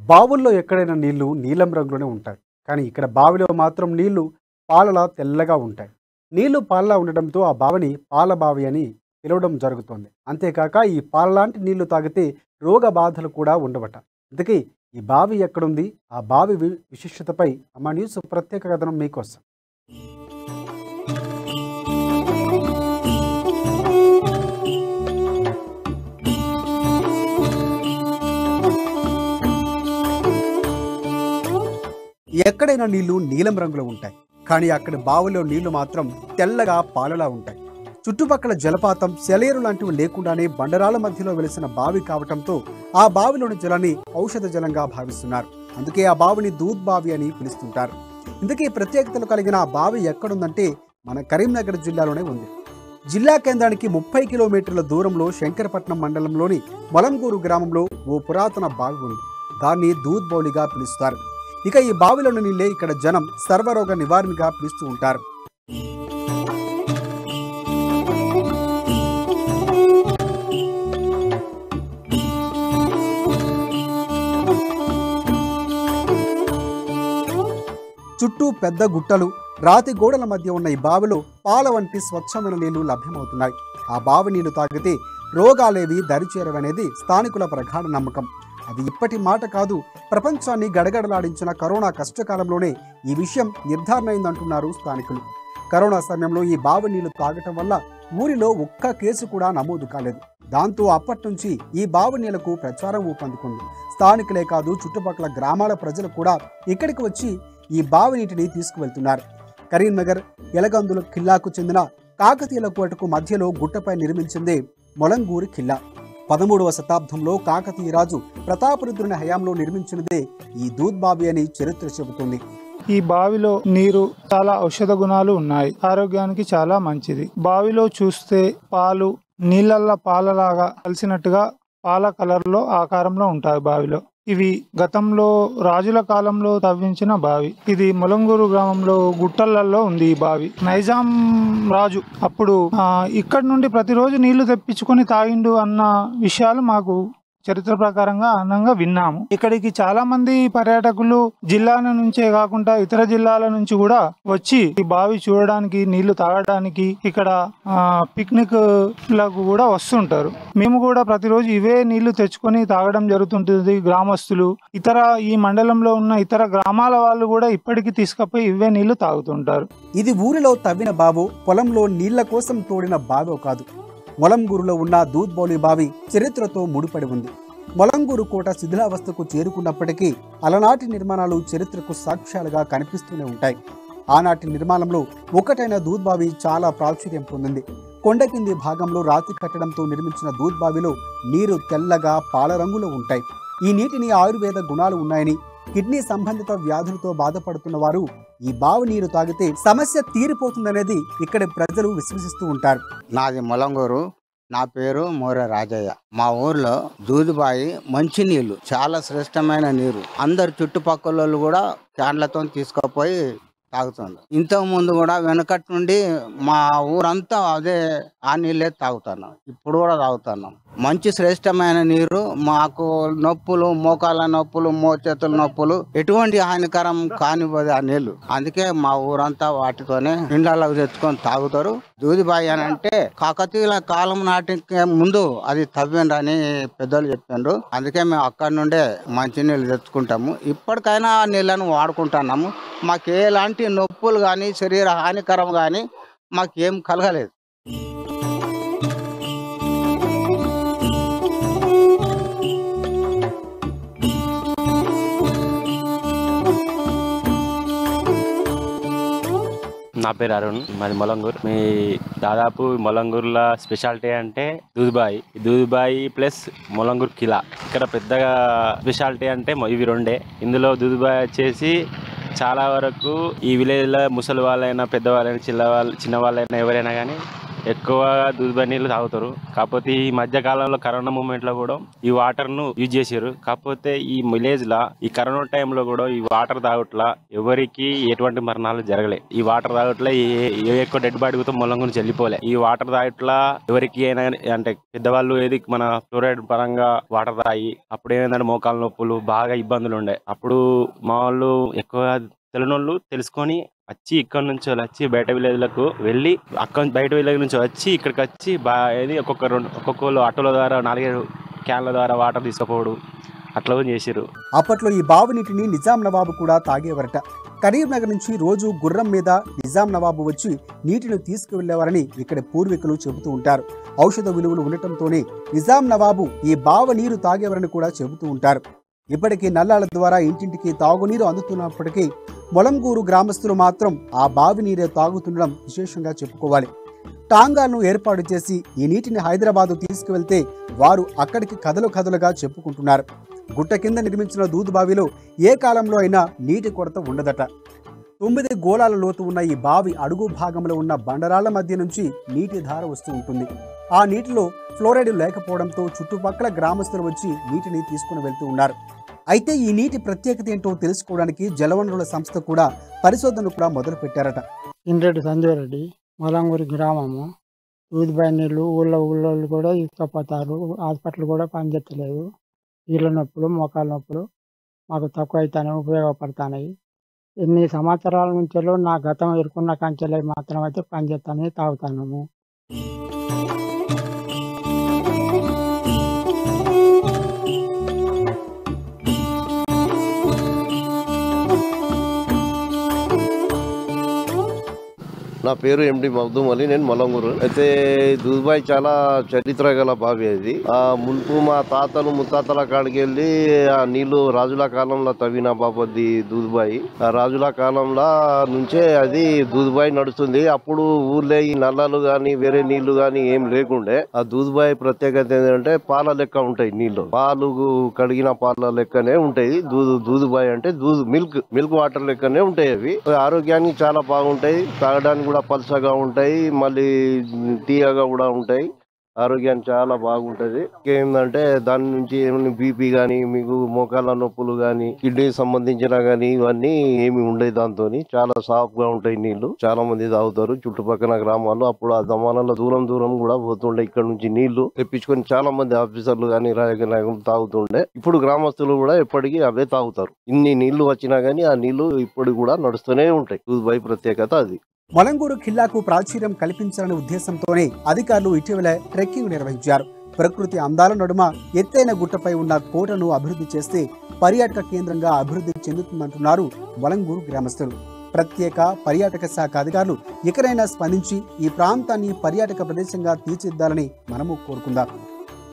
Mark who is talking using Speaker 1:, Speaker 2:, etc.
Speaker 1: బావుల్లో ఎక్కడైనా నీళ్లు నీలం రంగులోనే ఉంటాయి కానీ ఇక్కడ బావిలో మాత్రం నీళ్లు పాలలా తెల్లగా ఉంటాయి నీళ్లు పాలలా ఉండడంతో ఆ బావిని పాల బావి అని పిలవడం జరుగుతోంది అంతేకాక ఈ పాలలాంటి నీళ్లు తాగితే రోగ బాధలు కూడా ఉండవట ఇంతకీ ఈ బావి ఎక్కడుంది ఆ బావి వి- విశిష్టతపై అమ్మ న్యూస్ ప్రత్యేక కథనం మీకోసం ఎక్కడైనా నీళ్లు నీలం రంగులో ఉంటాయి కానీ అక్కడ బావిలో నీళ్లు మాత్రం తెల్లగా పాలలా ఉంటాయి చుట్టుపక్కల జలపాతం సెలయేరు లాంటివి లేకుండానే బండరాల మధ్యలో వెలిసిన బావి కావటంతో ఆ బావిలోని జలాన్ని ఔషధ జలంగా భావిస్తున్నారు అందుకే ఆ బావిని దూద్ బావి అని పిలుస్తుంటారు ఇందుకే ప్రత్యేకతలు కలిగిన ఆ బావి ఎక్కడుందంటే మన కరీంనగర్ జిల్లాలోనే ఉంది జిల్లా కేంద్రానికి ముప్పై కిలోమీటర్ల దూరంలో శంకరపట్నం మండలంలోని మొలంగూరు గ్రామంలో ఓ పురాతన బావి ఉంది దాన్ని దూద్ బౌలిగా పిలుస్తారు ఇక ఈ బావిలోని నీళ్ళే ఇక్కడ జనం సర్వరోగ నివారణగా పిలుస్తూ ఉంటారు చుట్టూ పెద్ద గుట్టలు రాతి గోడల మధ్య ఉన్న ఈ బావిలో పాల వంటి స్వచ్ఛమైన నీళ్లు లభ్యమవుతున్నాయి ఆ బావి నీళ్లు తాగితే రోగాలేవి దరిచేరవనేది స్థానికుల ప్రగాఢ నమ్మకం అది ఇప్పటి మాట కాదు ప్రపంచాన్ని గడగడలాడించిన కరోనా కష్టకాలంలోనే ఈ విషయం నిర్ధారణ అయిందంటున్నారు స్థానికులు కరోనా సమయంలో ఈ బావి నీళ్లు తాగటం వల్ల ఊరిలో ఒక్క కేసు కూడా నమోదు కాలేదు దాంతో అప్పటి నుంచి ఈ బావి నీళ్లకు ప్రచారం ఊపందుకుంది స్థానికులే కాదు చుట్టుపక్కల గ్రామాల ప్రజలు కూడా ఇక్కడికి వచ్చి ఈ బావి నీటిని తీసుకువెళ్తున్నారు కరీంనగర్ ఎలగందుల ఖిల్లాకు చెందిన కాకతీయుల కోటకు మధ్యలో గుట్టపై నిర్మించిందే మొలంగూరు ఖిల్లా పదమూడవ శతాబ్దంలో కాకతీయ రాజు ప్రతాపరుద్రుని హయాంలో నిర్మించినదే ఈ దూద్ బావి అని చరిత్ర చెబుతుంది
Speaker 2: ఈ బావిలో నీరు చాలా ఔషధ గుణాలు ఉన్నాయి ఆరోగ్యానికి చాలా మంచిది బావిలో చూస్తే పాలు నీళ్ళల్లో పాలలాగా కలిసినట్టుగా పాల కలర్ లో ఆకారంలో ఉంటాయి బావిలో ఇవి గతంలో రాజుల కాలంలో తవ్వించిన బావి ఇది ములంగూరు గ్రామంలో గుట్టలలో ఉంది ఈ బావి నైజాం రాజు అప్పుడు ఆ, ఇక్కడి నుండి ప్రతిరోజు నీళ్లు తెప్పించుకొని తాగిండు అన్న విషయాలు మాకు చరిత్ర ప్రకారంగా అనంగా విన్నాము ఇక్కడికి చాలా మంది పర్యాటకులు జిల్లాల నుంచే కాకుండా ఇతర జిల్లాల నుంచి కూడా వచ్చి ఈ బావి చూడడానికి నీళ్లు తాగడానికి ఇక్కడ ఆ, పిక్నిక్ లకు కూడా వస్తుంటారు మేము కూడా ప్రతిరోజు ఇవే నీళ్లు తెచ్చుకొని తాగడం జరుగుతుంటుంది గ్రామస్తులు ఇతర ఈ మండలంలో ఉన్న ఇతర గ్రామాల వాళ్ళు కూడా ఇప్పటికీ తీసుకపోయి ఇవే నీళ్లు తాగుతుంటారు
Speaker 1: ఇది ఊరిలో తవ్విన బావో పొలంలో నీళ్ల కోసం తోడిన బావో కాదు మొలంగూరులో ఉన్న దూద్బౌలి బావి చరిత్రతో ముడిపడి ఉంది మొలంగూరు కోట శిథిలావస్థకు చేరుకున్నప్పటికీ అలనాటి నిర్మాణాలు చరిత్రకు సాక్ష్యాలుగా కనిపిస్తూనే ఉంటాయి ఆనాటి నిర్మాణంలో ఒకటైన దూద్బావి చాలా ప్రాచుర్యం పొందింది కొండ కింది భాగంలో రాతి కట్టడంతో నిర్మించిన దూద్బావిలో నీరు తెల్లగా పాల రంగులో ఉంటాయి ఈ నీటిని ఆయుర్వేద గుణాలు ఉన్నాయని కిడ్నీ సంబంధిత వ్యాధులతో బాధపడుతున్న వారు ఈ బావి నీరు తాగితే సమస్య తీరిపోతుందనేది ఇక్కడి ప్రజలు విశ్వసిస్తూ ఉంటారు
Speaker 3: నాది మొలంగూరు నా పేరు మోరే రాజయ్య మా ఊర్లో దూదుబాయి మంచి నీళ్లు చాలా శ్రేష్టమైన నీరు అందరు చుట్టుపక్కల వాళ్ళు కూడా క్యాన్లతో తీసుకుపోయి తాగుతుంది ఇంతకు ముందు కూడా వెనకటి నుండి మా ఊరంతా అదే ఆ నీళ్ళే తాగుతున్నాం ఇప్పుడు కూడా తాగుతున్నాం మంచి శ్రేష్టమైన నీరు మాకు నొప్పులు మోకాల నొప్పులు మోచేతుల నొప్పులు ఎటువంటి హానికరం కానివ్వదు ఆ నీళ్లు అందుకే మా ఊరంతా వాటితోనే ఇండ్లకు తెచ్చుకొని తాగుతారు దూదిబాయి అని అంటే కాకతీయుల కాలం నాటికి ముందు అది తవ్విండ్రని పెద్దలు చెప్పిండ్రు అందుకే మేము అక్కడి నుండే మంచి నీళ్ళు తెచ్చుకుంటాము ఇప్పటికైనా ఆ నీళ్ళను వాడుకుంటున్నాము మాకు ఎలాంటి నొప్పులు కానీ శరీర హానికరం కానీ మాకు ఏం కలగలేదు
Speaker 4: నా పేరు అరుణ్ మాది మొలంగూర్ మీ దాదాపు మొలంగూరులో స్పెషాలిటీ అంటే దూదుబాయి దూదుబాయి ప్లస్ మొలంగూర్ కిలా ఇక్కడ పెద్దగా స్పెషాలిటీ అంటే మొ- ఇవి రెండే ఇందులో దూదుబాయి వచ్చేసి చాలా వరకు ఈ విలేజ్లో ముసలి వాళ్ళైనా పెద్దవాళ్ళైనా చిన్న వాళ్ళు చిన్న వాళ్ళైనా ఎవరైనా కానీ ఎక్కువగా దూదిబాయి నీళ్ళు తాగుతారు కాకపోతే ఈ మధ్య కాలంలో కరోనా మూమెంట్ లో కూడా ఈ వాటర్ ను యూజ్ చేసారు కాకపోతే ఈ విలేజ్ లా ఈ కరోనా టైంలో కూడా ఈ వాటర్ తాగట్లా ఎవరికి ఎటువంటి మరణాలు జరగలే ఈ వాటర్ తాగట్లా ఏ ఏ ఎక్కువ డెడ్ బాడీతో మొలం గురించి వెళ్ళిపోలే ఈ వాటర్ తాగట్లా ఎవరికి అయినా అంటే పెద్దవాళ్ళు ఏది మన ఫ్లోరైడ్ పరంగా వాటర్ తాగి అప్పుడు ఏమైందంటే మోకాలు నొప్పులు బాగా ఇబ్బందులు ఉండే అప్పుడు మా వాళ్ళు ఎక్కువ తెలియనోళ్ళు తెలుసుకొని వచ్చి ఇక్కడ నుంచి వాళ్ళు వచ్చి బయట విలేజ్లకు వెళ్ళి అక్కడ బయట విలేజ్ నుంచి వచ్చి ఇక్కడికి వచ్చి బా ఏది ఒక్కొక్క రెండు ఒక్కొక్కరు ఆటోల ద్వారా నాలుగైదు క్యాన్ల ద్వారా వాటర్ తీసుకుపోవడం అట్లా కూడా చేసిర్రు
Speaker 1: అప్పట్లో ఈ బావి నీటిని నిజాం నవాబు కూడా తాగేవారట కరీంనగర్ నుంచి రోజు గుర్రం మీద నిజాం నవాబు వచ్చి నీటిని తీసుకువెళ్లేవారని ఇక్కడ పూర్వీకులు చెబుతూ ఉంటారు ఔషధ విలువలు ఉండటంతోనే నిజాం నవాబు ఈ బావ నీరు తాగేవారని కూడా చెబుతూ ఉంటారు ఇప్పటికీ నల్లాల ద్వారా ఇంటింటికి తాగునీరు అందుతున్నప్పటికీ మొలంగూరు గ్రామస్తులు మాత్రం ఆ బావి నీరే తాగుతుండడం విశేషంగా చెప్పుకోవాలి టాంగాలను ఏర్పాటు చేసి ఈ నీటిని హైదరాబాదు తీసుకువెళ్తే వారు అక్కడికి కథలు కథలుగా చెప్పుకుంటున్నారు గుట్ట కింద నిర్మించిన దూదుబావిలో ఏ కాలంలో అయినా నీటి కొరత ఉండదట తొమ్మిది గోళాల లోతు ఉన్న ఈ బావి అడుగు భాగంలో ఉన్న బండరాళ్ల మధ్య నుంచి నీటి ధార వస్తూ ఉంటుంది ఆ నీటిలో ఫ్లోరైడ్ లేకపోవడంతో చుట్టుపక్కల గ్రామస్తులు వచ్చి నీటిని తీసుకుని వెళ్తూ ఉన్నారు అయితే ఈ నీటి ప్రత్యేకత ఏంటో తెలుసుకోవడానికి జలవనరుల సంస్థ కూడా పరిశోధనలు కూడా మొదలు పెట్టారట
Speaker 5: ఇండ్రెడ్డి సంజయ్ రెడ్డి మొలంగూరి గ్రామము ఊదిబాయి నీళ్ళు ఊళ్ళో ఊళ్ళో కూడా తీసుకుపోతారు హాస్పిటల్ కూడా పనిచేస్తలేదు కీళ్ళ నొప్పులు మోకాల నొప్పులు మాకు తక్కువ అయితేనే ఉపయోగపడతాయి ఎన్ని సంవత్సరాల నుంచో నా గతం ఎరుకున్న కంచెలు మాత్రం అయితే పనిచేస్తానే తాగుతాము
Speaker 6: నా పేరు ఎండి మబ్దూమ్ అలీ నేను మొలంగూరు అయితే దూద్బాయ్ చాలా చరిత్ర గల బావి అది ఆ మున్పు మా తాతలు ముత్తాతల కాడికి వెళ్ళి ఆ నీళ్లు రాజుల కాలంలో తవ్విన బాపది దూద్బాయి ఆ రాజుల కాలంలో నుంచే అది దూద్బాయి నడుస్తుంది అప్పుడు ఊర్లో ఈ నల్లలు గాని వేరే నీళ్లు గాని ఏం లేకుండే ఆ దూద్బాయి ప్రత్యేకత ఏంటంటే పాల లెక్క ఉంటాయి నీళ్లు పాలు కడిగిన పాల లెక్కనే ఉంటాయి దూదు దూదుబాయి అంటే దూదు మిల్క్ మిల్క్ వాటర్ లెక్కనే ఉంటాయి అవి ఆరోగ్యానికి చాలా బాగుంటాయి తాగడానికి కూడా పల్చగా ఉంటాయి మళ్ళీ తీయగా కూడా ఉంటాయి ఆరోగ్యానికి చాలా బాగుంటది ఏంటంటే దాని నుంచి ఏమైనా బీపీ గానీ మీకు మోకాళ్ళ నొప్పులు గానీ కిడ్నీ సంబంధించిన గానీ ఇవన్నీ ఏమి ఉండేది దాంతో చాలా సాఫ్ గా ఉంటాయి నీళ్లు చాలా మంది తాగుతారు చుట్టుపక్కల గ్రామాల్లో అప్పుడు ఆ జమానాలో దూరం దూరం కూడా పోతుండే ఇక్కడ నుంచి నీళ్లు తెప్పించుకొని చాలా మంది ఆఫీసర్లు గానీ రాజకీయ నాయకులు తాగుతుండే ఇప్పుడు గ్రామస్తులు కూడా ఎప్పటికీ అవే తాగుతారు ఇన్ని నీళ్లు వచ్చినా గానీ ఆ నీళ్లు ఇప్పుడు కూడా నడుస్తూనే ఉంటాయి దూద్బాయి ప్రత్యేకత అది
Speaker 1: మొలంగూరు ఖిల్లాకు ప్రాచుర్యం కల్పించాలనే ఉద్దేశంతోనే అధికారులు ఇటీవల ట్రెక్కింగ్ నిర్వహించారు ప్రకృతి అందాల నడుమ ఎత్తైన గుట్టపై ఉన్న కోటను అభివృద్ధి చేస్తే పర్యాటక కేంద్రంగా అభివృద్ధి చెందుతుందంటున్నారు మొలంగూరు గ్రామస్తులు ప్రత్యేక పర్యాటక శాఖ అధికారులు ఇకనైనా స్పందించి ఈ ప్రాంతాన్ని పర్యాటక ప్రదేశంగా తీర్చిదిద్దాలని మనము కోరుకుందాం